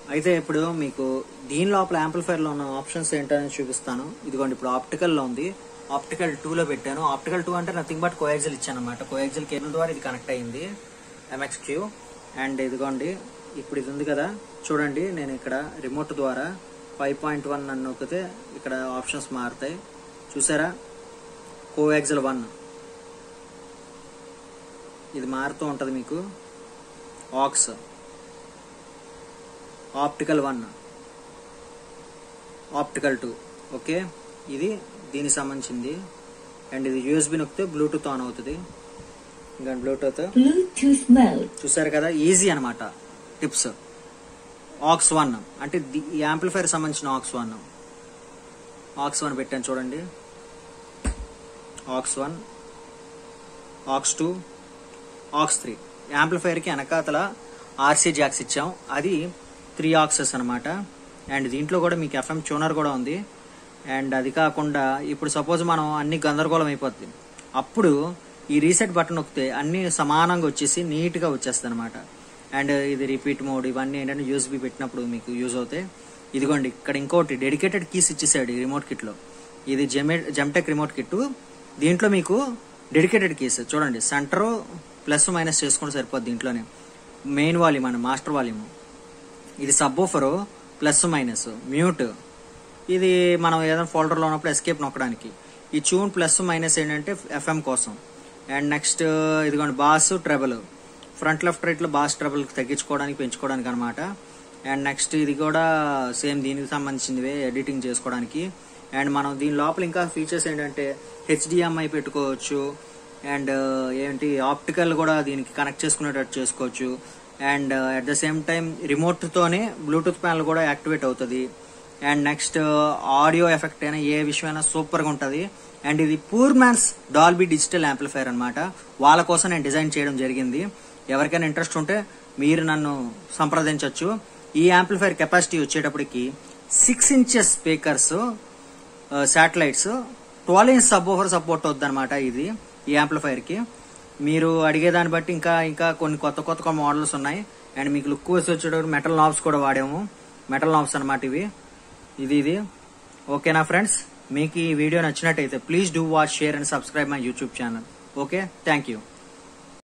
అయితే ఇప్పుడు మీకు దీని లోపల యాంప్లిఫైర్ లో ఉన్న ఆప్షన్స్ ఏంటని చూపిస్తాను ఇదిగోండి ఇప్పుడు ఆప్టికల్ లో ఉంది ఆప్టికల్ టూ లో పెట్టాను ఆప్టికల్ టూ అంటే నథింగ్ బట్ కోయాక్సిల్ ఇచ్చాను అనమాట కోయాక్సిల్ కేబుల్ ద్వారా ఇది కనెక్ట్ అయింది ఎంఎక్స్ క్యూ అండ్ ఇదిగోండి ఇప్పుడు ఇది ఉంది కదా చూడండి నేను ఇక్కడ రిమోట్ ద్వారా ఫైవ్ పాయింట్ వన్ అని నొక్కితే ఇక్కడ ఆప్షన్స్ మారుతాయి చూసారా కోయాక్సిల్ వన్ ఇది మారుతూ ఉంటుంది మీకు aux optical one optical two okay ఇది దీనికి సంబంధించింది అండ్ ఇది యూఎస్బి నొక్కితే బ్లూటూత్ ఆన్ అవుతుంది ఇంకా బ్లూటూత్ Bluetooth mode. చూసారు కదా ఈజీ అనమాట టిప్స్ ఆక్స్ వన్ అంటే ది- ఈ యాంప్లిఫైర్ సంబంధించిన ఆక్స్ వన్ ఆక్స్ వన్ పెట్టాను చూడండి aux one aux two aux three యాంప్లిఫైర్కి వెనకాతల ఆర్సీ జాక్స్ ఇచ్చాం అది త్రీ ఆక్సెస్ అనమాట అండ్ దీంట్లో కూడా మీకు ఎఫ్ఎం ట్యూనర్ కూడా ఉంది అండ్ అది కాకుండా ఇప్పుడు సపోజ్ మనం అన్ని గందరగోళం అయిపోద్ది అప్పుడు ఈ రీసెట్ బటన్ నొక్కితే అన్ని సమానంగా వచ్చేసి నీట్గా వచ్చేస్తాయి అనమాట అండ్ ఇది రిపీట్ మోడ్ ఇవన్నీ ఏంటంటే యూఎస్బి పెట్టినప్పుడు మీకు యూజ్ అవుతాయి ఇదిగోండి ఇక్కడ ఇంకోటి డెడికేటెడ్ కీస్ ఇచ్చేసాడు ఈ రిమోట్ కిట్లో ఇది జెమె జెమ్టెక్ రిమోట్ కిట్ దీంట్లో మీకు డెడికేటెడ్ కీస్ చూడండి సెంటర్ ప్లస్ మైనస్ చేసుకుంటే సరిపోద్ది దీంట్లోనే మెయిన్ వాల్యూమ్ అండి మాస్టర్ వాల్యూమ్ ఇది subwoofer plus minus mute ఇది మనం ఏదైనా ఫోల్డర్లో ఉన్నప్పుడు ఎస్కేప్ నొక్కడానికి ఈ ట్యూన్ ప్లస్ మైనస్ ఏంటంటే ఎఫ్ఎం కోసం అండ్ నెక్స్ట్ ఇదిగోండి bass treble front left right లో బాస్ ట్రబుల్ తగ్గించుకోవడానికి పెంచుకోవడానికి అనమాట అండ్ నెక్స్ట్ ఇది కూడా సేమ్ దీనికి సంబంధించినవే ఎడిటింగ్ చేసుకోవడానికి అండ్ మనం దీని లోపల ఇంకా ఫీచర్స్ ఏంటంటే హెచ్డిఎంఐ పెట్టుకోవచ్చు అండ్ ఏంటి ఆప్టికల్ కూడా దీనికి కనెక్ట్ చేసుకునేటట్టు చేసుకోవచ్చు and at the same time remote తోనే బ్లూటూత్ ప్యానల్ కూడా యాక్టివేట్ అవుతుంది అండ్ నెక్స్ట్ ఆడియో ఎఫెక్ట్ అయినా ఏ విషయమైనా సూపర్ గా ఉంటది అండ్ ఇది poor man's Dolby digital amplifier అన్నమాట వాళ్ళ కోసం నేను డిజైన్ చేయడం జరిగింది ఎవరికైనా ఇంట్రెస్ట్ ఉంటే మీరు నన్ను సంప్రదించవచ్చు ఈ యాంప్లిఫైర్ కెపాసిటీ వచ్చేటప్పటికి six inches speakers satellites twelve inch subwoofer support అవుద్ది అనమాట ఇది ఈ యాంప్లిఫైర్ కి మీరు అడిగేదాన్ని బట్టి ఇంకా ఇంకా కొన్ని కొత్త కొత్త మోడల్స్ ఉన్నాయి అండ్ మీకు లుక్ వేసి వచ్చేటప్పుడు మెటల్ నాబ్స్ కూడా వాడాము మెటల్ నాబ్స్ అనమాట ఇవి ఇది ఇది ఓకేనా ఫ్రెండ్స్ మీకు ఈ వీడియో నచ్చినట్టయితే please do watch share and subscribe my YouTube channel okay thank you